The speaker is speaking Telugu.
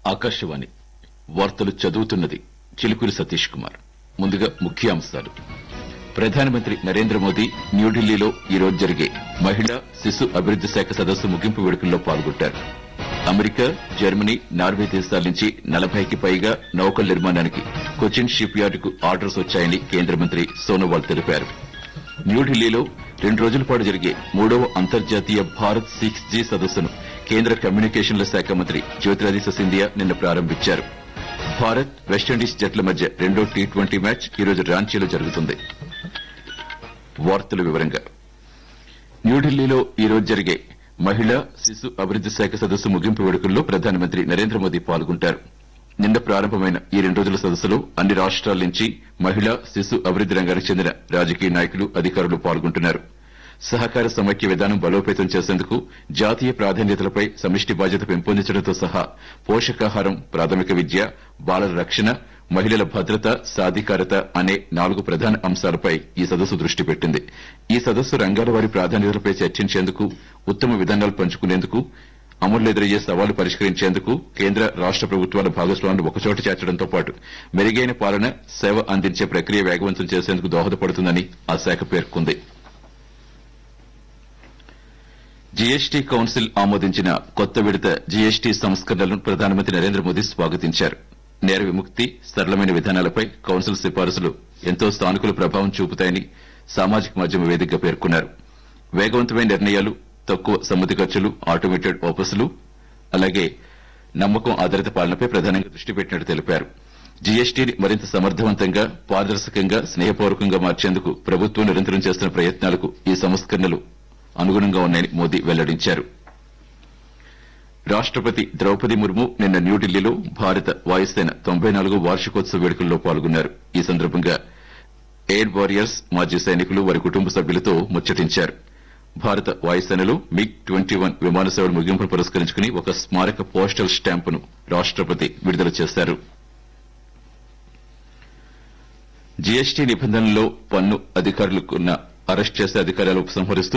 ఆకాశవాణి వార్తలు చదువుతున్నది చిలుకూరి సతీష్ కుమార్ ముందుగా ముఖ్యాంశాలు ప్రధానమంత్రి నరేంద్ర మోదీ న్యూఢిల్లీలో ఈ రోజు జరిగే మహిళా శిశు అభివృద్ది శాఖ సదస్సు ముగింపు వేడుకల్లో పాల్గొంటారు అమెరికా జర్మనీ నార్వే దేశాల నుంచి నలభైకి పైగా నౌకల నిర్మాణానికి కొచ్చిన్ షిప్ యార్డుకు ఆర్డర్స్ వచ్చాయని కేంద్ర మంత్రి సోనోవాల్ తెలిపారు న్యూఢిల్లీలో రెండు రోజుల పాటు జరిగే మూడవ అంతర్జాతీయ భారత్ సిక్స్ జీ సదస్సును కేంద్ర కమ్యూనికేషన్ల శాఖ మంత్రి జ్యోతిరాదిత్య సింధియా నిన్న ప్రారంభించారు భారత్ వెస్టిండీస్ జట్ల మధ్య రెండో టీ ట్వంటీ మ్యాచ్ ఈ రోజు రాంచీలో జరుగుతుంది వార్తల వివరంగా న్యూఢిల్లీలో ఈ రోజు జరిగే మహిళా శిశు అభివృద్ది శాఖ సదస్సు ముగింపు వేడుకల్లో ప్రధానమంత్రి నరేంద్ర మోదీ పాల్గొంటారు నిన్న ప్రారంభమైన ఈ రెండు రోజుల సదస్సులో అన్ని రాష్ట్రాల నుంచి మహిళా శిశు అభివృద్ది రంగానికి చెందిన రాజకీయ నాయకులు అధికారులు పాల్గొంటున్నారు సహకార సమైక్య విధానం బలోపేతం చేసేందుకు జాతీయ ప్రాధాన్యతలపై సమిష్టి బాధ్యత పెంపొందించడంతో సహా పోషకాహారం ప్రాథమిక విద్య బాలల రక్షణ మహిళల భద్రత సాధికారత అనే నాలుగు ప్రధాన అంశాలపై ఈ సదస్సు దృష్టి పెట్టింది ఈ సదస్సు రంగాల వారి ప్రాధాన్యతలపై చర్చించేందుకు ఉత్తమ విధానాలు పంచుకునేందుకు అమలులో ఎదురయ్యే సవాళ్లు పరిష్కరించేందుకు కేంద్ర రాష్ట ప్రభుత్వాల భాగస్వాములు ఒకచోట చేర్చడంతో పాటు మెరుగైన పాలన సేవ అందించే ప్రక్రియ వేగవంతం చేసేందుకు దోహదపడుతుందని ఆ శాఖ పేర్కొంది జీఎస్టీ కౌన్సిల్ ఆమోదించిన కొత్త విడత జీఎస్టీ సంస్కరణలను ప్రధానమంత్రి నరేంద్ర మోదీ స్వాగతించారు నేర విముక్తి సరళమైన విధానాలపై కౌన్సిల్ సిఫారసులు ఎంతో సానుకూల ప్రభావం చూపుతాయని సామాజిక మాధ్యమ వేదికగా పేర్కొన్నారు వేగవంతమైన నిర్ణయాలు తక్కువ సమ్మతి ఖర్చులు ఆటోమేటెడ్ వాపసులు అలాగే నమ్మకం ఆధారిత పాలనపై ప్రధానంగా దృష్టి పెట్టినట్టు తెలిపారు జీఎస్టీని మరింత సమర్థవంతంగా పారదర్శకంగా స్నేహపూర్వకంగా మార్చేందుకు ప్రభుత్వం నిరంతరం చేస్తున్న ప్రయత్నాలకు ఈ సంస్కరణలు అనుగుణంగా ఉన్నాయని మోదీ వెల్లడించారు రాష్టపతి ద్రౌపది ముర్ము నిన్న న్యూఢిల్లీలో భారత వాయుసేన తొంభై నాలుగో వార్షికోత్సవ వేడుకల్లో పాల్గొన్నారు ఈ సందర్భంగా ఎయిర్ వారియర్స్ మాజీ సైనికులు వారి కుటుంబ సభ్యులతో ముచ్చటించారు భారత వాయుసేనలో మిగ్ ట్వంటీ వన్ విమాన సేవల ముగింపును పురస్కరించుకుని ఒక స్మారక పోస్టల్ స్టాంపును రాష్టపతి విడుదల చేశారు జీఎస్టీ నిబంధనల్లో పన్ను అధికారులకున్న అరెస్ట్ చేసే అధికారాలు ఉపసంహరిస్తూ